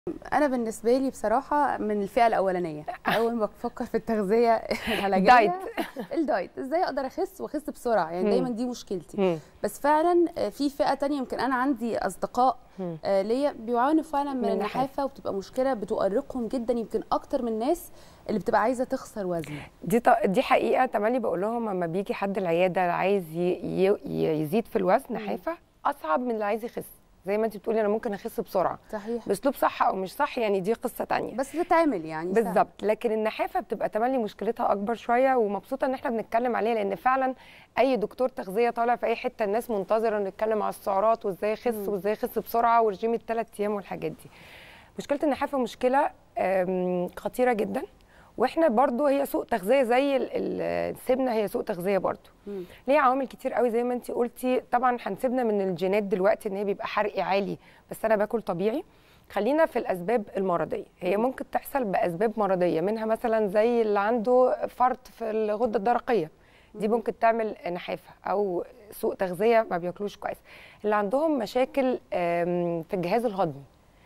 انا بالنسبه لي بصراحه من الفئه الاولانيه اول ما بفكر في التغذيه العلاجيه دايت. الدايت ازاي اقدر اخس واخس بسرعه يعني مم. دايما دي مشكلتي مم. بس فعلا آه، في فئه تانية يمكن انا عندي اصدقاء مم. آه، ليا بيعانوا فعلا من من النحافه وبتبقى مشكله بتؤرقهم جدا يمكن اكتر من الناس اللي بتبقى عايزه تخسر وزن دي ط... دي حقيقه تملي بقول لهم لما بيجي حد العياده عايز ي... ي... ي- يزيد في الوزن نحافه اصعب من اللي عايز يخس زي ما انت بتقولي انا ممكن اخس بسرعه صحيح باسلوب صح او مش صح يعني دي قصه تانية بس تتعمل يعني سهل. بالظبط لكن النحافه بتبقى تملي مشكلتها اكبر شويه ومبسوطه ان احنا بنتكلم عليها لان فعلا اي دكتور تغذيه طالع في اي حته الناس منتظره نتكلم على السعرات وازاي يخس مم. وازاي يخس بسرعه ورجيم الثلاث ايام والحاجات دي مشكله النحافه مشكله آم، خطيره جدا واحنا برضو هي سوء تغذيه زي ال- ال- السمنه هي سوء تغذيه برضو مم. ليه عوامل كتير قوي زي ما انت قلتي طبعا هنسيبنا من الجينات دلوقتي ان هي بيبقى حرقي عالي بس انا باكل طبيعي خلينا في الاسباب المرضيه هي مم. ممكن تحصل باسباب مرضيه منها مثلا زي اللي عنده فرط في الغده الدرقيه دي مم. ممكن تعمل نحافه او سوء تغذيه ما بياكلوش كويس اللي عندهم مشاكل آم، في الجهاز الهضمي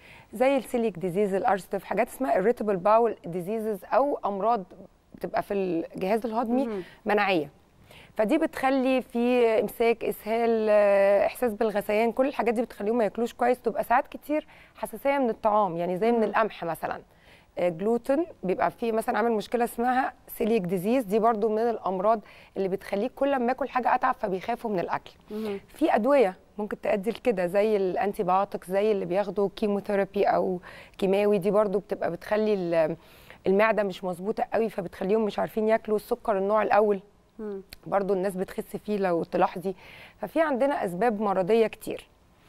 زي السيليك ديزيز الارستف حاجات اسمها irritable bowel diseases او امراض بتبقى في الجهاز الهضمي مم. مناعيه فدي بتخلي في امساك اسهال آه، احساس بالغثيان كل الحاجات دي بتخليهم ما ياكلوش كويس تبقى ساعات كتير حساسيه من الطعام يعني زي من مم. القمح مثلا آه، جلوتين بيبقى فيه مثلا عامل مشكله اسمها سيليك ديزيز دي برضو من الامراض اللي بتخليك كل ما اكل حاجه اتعب فبيخافوا من الاكل مم. في ادويه ممكن تؤدي لكده زي الانتي بايوتيك زي اللي بياخدوا كيموثيرابي او كيماوي دي برضو بتبقى بتخلي ال- المعده مش مظبوطه قوي فبتخليهم مش عارفين ياكلوا السكر النوع الاول مم. برضو الناس بتخس فيه لو تلاحظي ففي عندنا اسباب مرضيه كتير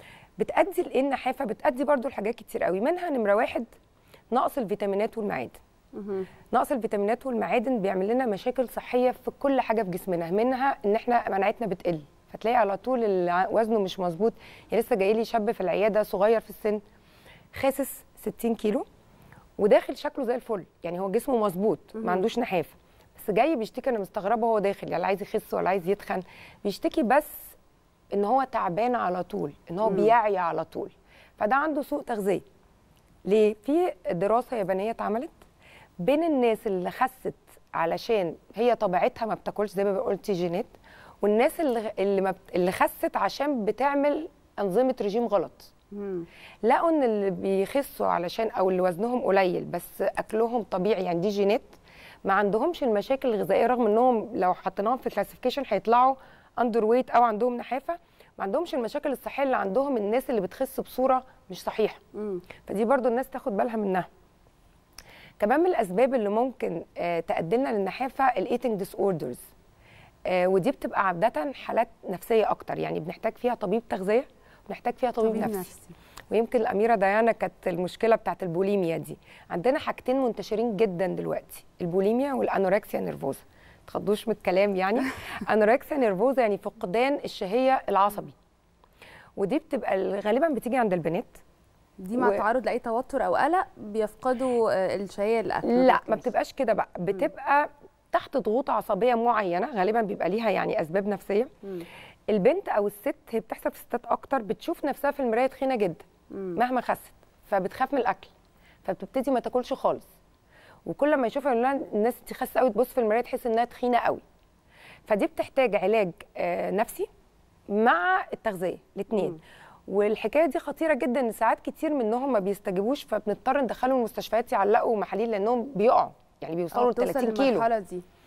بتأدي لايه النحافه بتأدي برضو لحاجات كتير قوي منها نمره واحد نقص الفيتامينات والمعادن مم. نقص الفيتامينات والمعادن بيعمل لنا مشاكل صحيه في كل حاجه في جسمنا منها ان احنا مناعتنا بتقل فتلاقي على طول اللي وزنه مش مظبوط يعني لسه جاي لي شاب في العياده صغير في السن خاسس 60 كيلو وداخل شكله زي الفل يعني هو جسمه مظبوط مهم. ما عندوش نحافه بس جاي بيشتكي انا مستغربه هو داخل يعني لا عايز يخس ولا عايز يتخن بيشتكي بس ان هو تعبان على طول ان هو مم. بيعيا على طول فده عنده سوء تغذيه ليه في دراسه يابانيه اتعملت بين الناس اللي خست علشان هي طبيعتها ما بتاكلش زي ما قلتي جينات والناس اللي اللي, ما بت... اللي خست عشان بتعمل انظمه رجيم غلط مم. لقوا ان اللي بيخسوا علشان او اللي وزنهم قليل بس اكلهم طبيعي يعني دي جينات ما عندهمش المشاكل الغذائيه رغم انهم لو حطيناهم في كلاسيفيكيشن هيطلعوا اندر ويت او عندهم نحافه ما عندهمش المشاكل الصحيه اللي عندهم الناس اللي بتخس بصوره مش صحيحه مم. فدي برضو الناس تاخد بالها منها كمان من الاسباب اللي ممكن آه، تؤدي لنا للنحافه الايتنج ديس اوردرز ودي بتبقى عاده حالات نفسيه اكتر يعني بنحتاج فيها طبيب تغذيه بنحتاج فيها طبيب, طبيب نفسي. نفسي ويمكن الاميره ديانا كانت المشكله بتاعت البوليميا دي عندنا حاجتين منتشرين جدا دلوقتي البوليميا والانوركسيا نيرفوزا تخضوش من الكلام يعني انوركسيا نيرفوزا يعني فقدان الشهيه العصبي ودي بتبقى غالبا بتيجي عند البنات دي مع و- تعرض لاي توتر او قلق بيفقدوا آه، الشهيه للاكل لا ما بياكلوش. بتبقاش كده بقى بتبقى تحت ضغوط عصبيه معينه غالبا بيبقى ليها يعني اسباب نفسيه مم. البنت او الست هي بتحصل في الستات اكتر بتشوف نفسها في المرايه تخينه جدا مم. مهما خست فبتخاف من الاكل فبتبتدي ما تاكلش خالص وكل ما يشوفها يقول لها الناس دي خاسه قوي تبص في المرايه تحس انها تخينه قوي فدي بتحتاج علاج آه، نفسي مع التغذيه مم. الاثنين والحكايه دي خطيره جدا ان ساعات كتير منهم ما بيستجيبوش فبنضطر ندخلهم المستشفيات يعلقوا محاليل لانهم بيقعوا يعني أو بيوصلوا ل بتوصل 30 كيلو للمرحلة دي